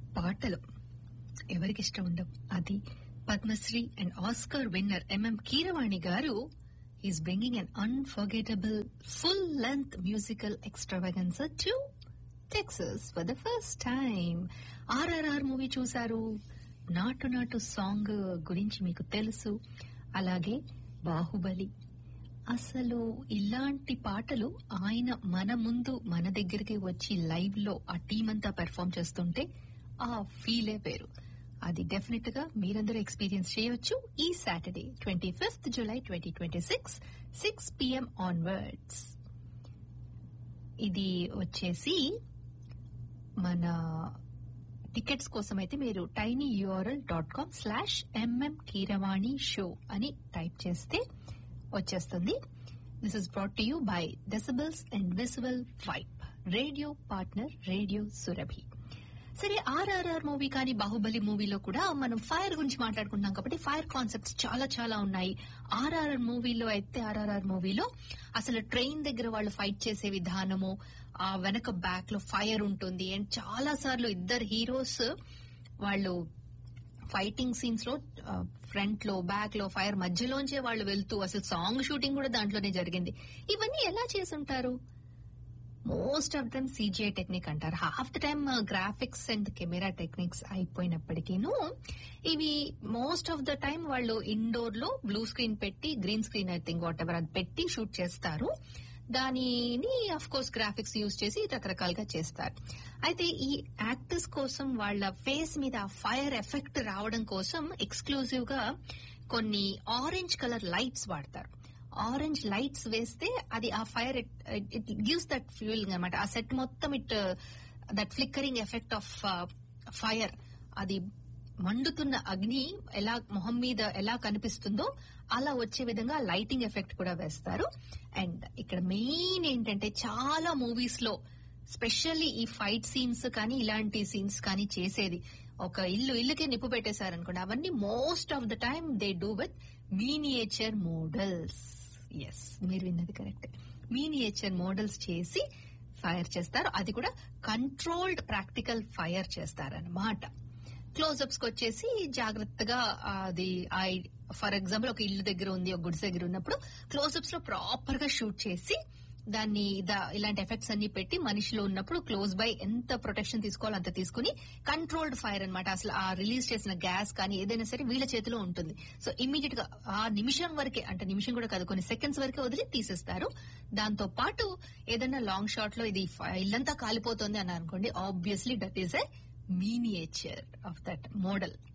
పాటలు ఎవరికి ఇష్టం ఉండవు అది Padmashri and Oscar winner MM Keeravani గారు is bringing an unforgettable full length musical extravaganza to Texas for the first time RRR movie చూశారు నాటు నాటు సాంగ్ గురించి మీకు తెలుసు అలాగే బాహుబలి అసలు ఇలాంటి పాటలు ఆయన మన ముందు మన దగ్గరికి వచ్చి లైవ్ లో ఆ టీం అంతా పెర్ఫామ్ చేస్తుంటే ఆ ఫీలే పేరు అది డెఫినెట్ గా మీరందరూ ఎక్స్పీరియన్స్ చేయొచ్చు ఈ Saturday twenty fifth July twenty twenty six six PM onwards ఇది వచ్చేసి మన టికెట్స్ కోసం అయితే మీరు tiny URL dot com slash MM Keeravani show అని టైప్ చేస్తే వచ్చేస్తుంది this is brought to you by decibels and visible vibe radio partner radio Surabhi సరే ఆర్ఆర్ఆర్ మూవీ కానీ బాహుబలి మూవీలో కూడా మనం ఫైర్ గురించి మాట్లాడుకుంటున్నాం కాబట్టి ఫైర్ కాన్సెప్ట్స్ చాలా చాలా ఉన్నాయి ఆర్ఆర్ఆర్ మూవీలో అయితే ఆర్ఆర్ఆర్ మూవీలో అసలు ట్రైన్ దగ్గర వాళ్ళు ఫైట్ చేసే విధానము ఆ వెనక బ్యాక్ లో ఫైర్ ఉంటుంది అండ్ చాలా సార్లు ఇద్దరు హీరోస్ వాళ్ళు ఫైటింగ్ సీన్స్ లో ఫ్రంట్ లో బ్యాక్ లో ఫైర్ మధ్యలోంచే వాళ్ళు వెళ్తూ అసలు సాంగ్ షూటింగ్ కూడా దాంట్లోనే జరిగింది ఇవన్నీ ఎలా చేసుంటారు most of them CGI technique అంటారు half the time graphics and camera techniques అయిపోయినప్పటికీను ఇవి మోస్ట్ ఆఫ్ ద టైం వాళ్ళు ఇండోర్ లో బ్లూ స్క్రీన్ పెట్టి green screen I think whatever అది పెట్టి షూట్ చేస్తారు దానిని అఫ్ కోర్స్ గ్రాఫిక్స్ యూజ్ చేసి రకరకాలుగా చేస్తారు అయితే ఈ యాక్టర్స్ కోసం వాళ్ళ ఫేస్ మీద ఫైర్ ఎఫెక్ట్ రావడం కోసం ఎక్స్క్లూజివ్ గా కొన్ని ఆరెంజ్ కలర్ లైట్స్ వాడతారు ఆరెంజ్ లైట్స్ వేస్తే అది ఆ fire it gives that feeling అనమాట ఆ సెట్ మొత్తం it that flickering effect of fire అది మండుతున్న అగ్ని ఎలా మొహం మీద ఎలా కనిపిస్తుందో అలా వచ్చే విధంగా లైటింగ్ ఎఫెక్ట్ కూడా వేస్తారు అండ్ ఇక్కడ మెయిన్ ఏంటంటే చాలా మూవీస్ లో స్పెషల్లీ ఈ ఫైట్ సీన్స్ కానీ ఇలాంటి సీన్స్ కానీ చేసేది ఒక ఇల్లు ఇల్లుకే నిప్పు పెట్టేశారనుకోండి అవన్నీ most of the time they do with miniature models yes మీరు విన్నది కరెక్ట్ మీనియేచర్ మోడల్స్ చేసి ఫైర్ చేస్తారు అది కూడా కంట్రోల్డ్ ప్రాక్టికల్ ఫైర్ చేస్తారనమాట క్లోజ్అప్స్ కి వచ్చేసి జాగ్రత్తగా అది ఫర్ ఎగ్జాంపుల్ ఒక ఇల్లు దగ్గర ఉంది ఒక గుడిసె దగ్గర ఉన్నప్పుడు క్లోజ్అప్స్ లో ప్రాపర్ గా షూట్ చేసి దాన్ని ఇలాంటి ఎఫెక్ట్స్ అన్ని పెట్టి మనిషిలో ఉన్నప్పుడు క్లోజ్ బై ఎంత ప్రొటెక్షన్ తీసుకోవాలో అంత తీసుకుని కంట్రోల్డ్ ఫైర్ అనమాట అసలు ఆ రిలీజ్ చేసిన గ్యాస్ కానీ ఏదైనా సరే వీళ్ళ చేతిలో ఉంటుంది సో ఇమీడియట్ గా ఆ నిమిషం వరకే అంటే నిమిషం కూడా కాదు కొన్ని సెకండ్స్ వరకే వదిలి తీసేస్తారు దాంతో పాటు ఏదైనా లాంగ్ షాట్ లో ఇది ఇల్లంతా కాలిపోతుంది అని అనుకోండి obviously that is a miniature of that model